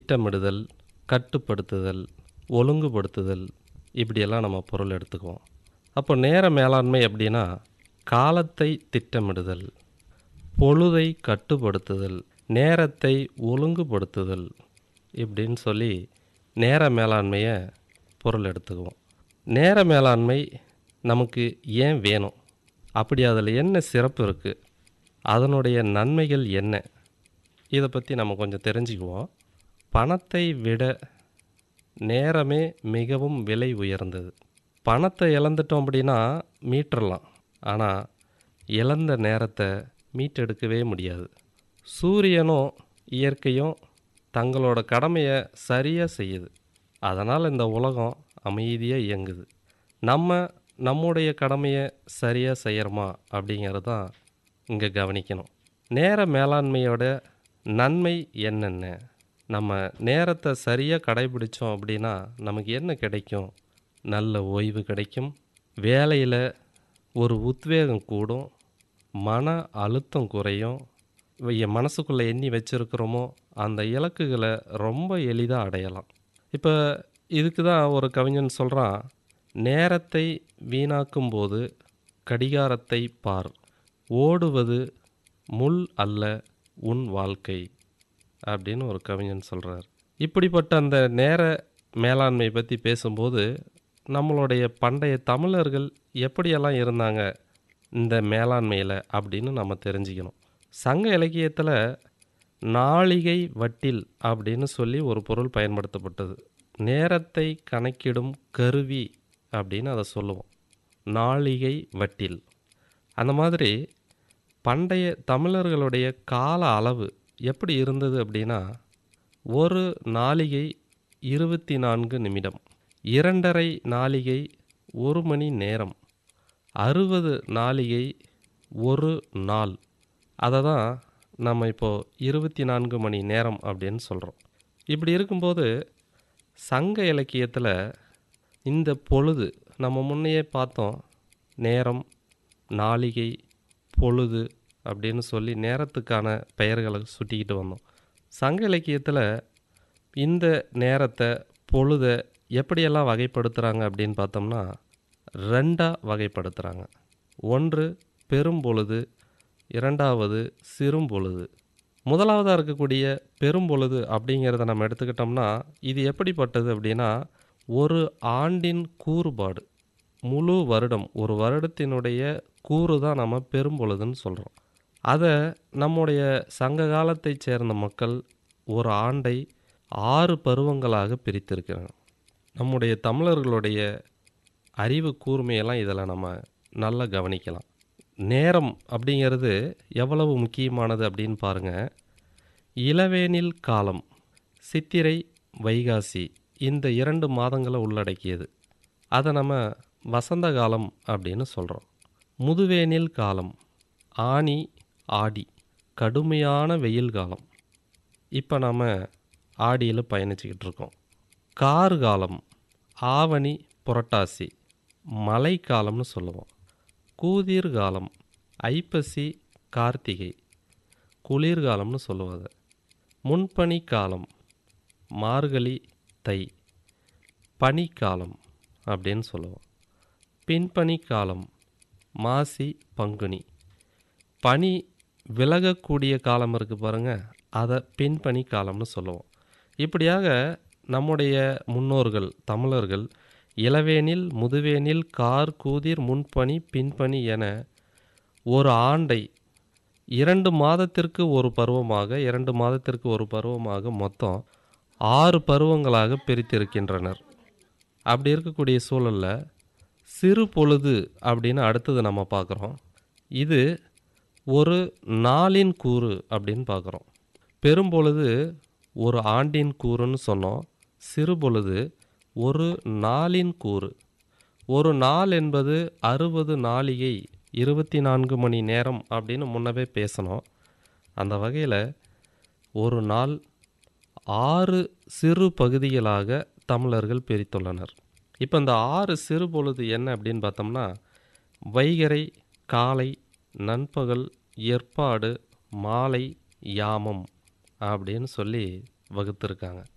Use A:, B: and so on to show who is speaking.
A: திட்டமிடுதல் கட்டுப்படுத்துதல் ஒழுங்குபடுத்துதல் இப்படியெல்லாம் நம்ம பொருள் எடுத்துக்குவோம் அப்போ நேர மேலாண்மை அப்படின்னா காலத்தை திட்டமிடுதல் பொழுதை கட்டுப்படுத்துதல் நேரத்தை ஒழுங்குபடுத்துதல் இப்படின்னு சொல்லி நேர மேலாண்மையை பொருள் எடுத்துக்குவோம் நேர மேலாண்மை நமக்கு ஏன் வேணும் அப்படி அதில் என்ன சிறப்பு இருக்குது அதனுடைய நன்மைகள் என்ன இதை பற்றி நம்ம கொஞ்சம் தெரிஞ்சுக்குவோம் பணத்தை விட நேரமே மிகவும் விலை உயர்ந்தது பணத்தை இழந்துட்டோம் அப்படின்னா மீட்டுறலாம் ஆனால் இழந்த நேரத்தை மீட்டெடுக்கவே முடியாது சூரியனும் இயற்கையும் தங்களோட கடமையை சரியாக செய்யுது அதனால் இந்த உலகம் அமைதியாக இயங்குது நம்ம நம்முடைய கடமையை சரியாக செய்கிறோமா அப்படிங்கிறது தான் இங்கே கவனிக்கணும் நேர மேலாண்மையோட நன்மை என்னென்ன நம்ம நேரத்தை சரியாக கடைபிடிச்சோம் அப்படின்னா நமக்கு என்ன கிடைக்கும் நல்ல ஓய்வு கிடைக்கும் வேலையில் ஒரு உத்வேகம் கூடும் மன அழுத்தம் குறையும் என் மனசுக்குள்ளே எண்ணி வச்சுருக்கிறோமோ அந்த இலக்குகளை ரொம்ப எளிதாக அடையலாம் இப்போ இதுக்கு தான் ஒரு கவிஞன் சொல்கிறான் நேரத்தை வீணாக்கும் போது கடிகாரத்தை பார் ஓடுவது முள் அல்ல உன் வாழ்க்கை அப்படின்னு ஒரு கவிஞன் சொல்கிறார் இப்படிப்பட்ட அந்த நேர மேலாண்மை பற்றி பேசும்போது நம்மளுடைய பண்டைய தமிழர்கள் எப்படியெல்லாம் இருந்தாங்க இந்த மேலாண்மையில் அப்படின்னு நம்ம தெரிஞ்சுக்கணும் சங்க இலக்கியத்தில் நாளிகை வட்டில் அப்படின்னு சொல்லி ஒரு பொருள் பயன்படுத்தப்பட்டது நேரத்தை கணக்கிடும் கருவி அப்படின்னு அதை சொல்லுவோம் நாளிகை வட்டில் அந்த மாதிரி பண்டைய தமிழர்களுடைய கால அளவு எப்படி இருந்தது அப்படின்னா ஒரு நாளிகை இருபத்தி நான்கு நிமிடம் இரண்டரை நாளிகை ஒரு மணி நேரம் அறுபது நாளிகை ஒரு நாள் அதை தான் நம்ம இப்போது இருபத்தி நான்கு மணி நேரம் அப்படின்னு சொல்கிறோம் இப்படி இருக்கும்போது சங்க இலக்கியத்தில் இந்த பொழுது நம்ம முன்னையே பார்த்தோம் நேரம் நாளிகை பொழுது அப்படின்னு சொல்லி நேரத்துக்கான பெயர்களை சுட்டிக்கிட்டு வந்தோம் சங்க இலக்கியத்தில் இந்த நேரத்தை பொழுதை எப்படியெல்லாம் வகைப்படுத்துகிறாங்க அப்படின்னு பார்த்தோம்னா ரெண்டாக வகைப்படுத்துகிறாங்க ஒன்று பெரும்பொழுது இரண்டாவது சிறும்பொழுது முதலாவதாக இருக்கக்கூடிய பெரும்பொழுது அப்படிங்கிறத நம்ம எடுத்துக்கிட்டோம்னா இது எப்படிப்பட்டது அப்படின்னா ஒரு ஆண்டின் கூறுபாடு முழு வருடம் ஒரு வருடத்தினுடைய கூறு தான் நம்ம பெரும்பொழுதுன்னு சொல்கிறோம் அதை நம்முடைய சங்க காலத்தைச் சேர்ந்த மக்கள் ஒரு ஆண்டை ஆறு பருவங்களாக பிரித்திருக்கிறாங்க நம்முடைய தமிழர்களுடைய அறிவு கூர்மையெல்லாம் இதில் நம்ம நல்லா கவனிக்கலாம் நேரம் அப்படிங்கிறது எவ்வளவு முக்கியமானது அப்படின்னு பாருங்கள் இளவேனில் காலம் சித்திரை வைகாசி இந்த இரண்டு மாதங்களை உள்ளடக்கியது அதை நம்ம வசந்த காலம் அப்படின்னு சொல்கிறோம் முதுவேனில் காலம் ஆனி ஆடி கடுமையான வெயில் காலம் இப்போ நம்ம ஆடியில் பயணிச்சுக்கிட்டு இருக்கோம் கார் காலம் ஆவணி புரட்டாசி மழைக்காலம்னு சொல்லுவோம் கூதிர் காலம் ஐப்பசி கார்த்திகை குளிர்காலம்னு சொல்லுவாங்க முன்பனி காலம் மார்கழி தை பனிக்காலம் அப்படின்னு சொல்லுவோம் பின்பனி காலம் மாசி பங்குனி பனி விலகக்கூடிய காலம் இருக்குது பாருங்கள் அதை பின்பனி காலம்னு சொல்லுவோம் இப்படியாக நம்முடைய முன்னோர்கள் தமிழர்கள் இளவேனில் முதுவேனில் கார் கூதிர் முன்பனி பின்பனி என ஒரு ஆண்டை இரண்டு மாதத்திற்கு ஒரு பருவமாக இரண்டு மாதத்திற்கு ஒரு பருவமாக மொத்தம் ஆறு பருவங்களாக பிரித்திருக்கின்றனர் அப்படி இருக்கக்கூடிய சூழலில் சிறு பொழுது அப்படின்னு அடுத்தது நம்ம பார்க்குறோம் இது ஒரு நாளின் கூறு அப்படின்னு பார்க்குறோம் பெரும்பொழுது ஒரு ஆண்டின் கூறுன்னு சொன்னோம் சிறு பொழுது ஒரு நாளின் கூறு ஒரு நாள் என்பது அறுபது நாளிகை இருபத்தி நான்கு மணி நேரம் அப்படின்னு முன்னவே பேசணும் அந்த வகையில் ஒரு நாள் ஆறு சிறு பகுதிகளாக தமிழர்கள் பிரித்துள்ளனர் இப்போ இந்த ஆறு சிறு பொழுது என்ன அப்படின்னு பார்த்தோம்னா வைகறை காலை நண்பகல் ஏற்பாடு மாலை யாமம் அப்படின்னு சொல்லி வகுத்திருக்காங்க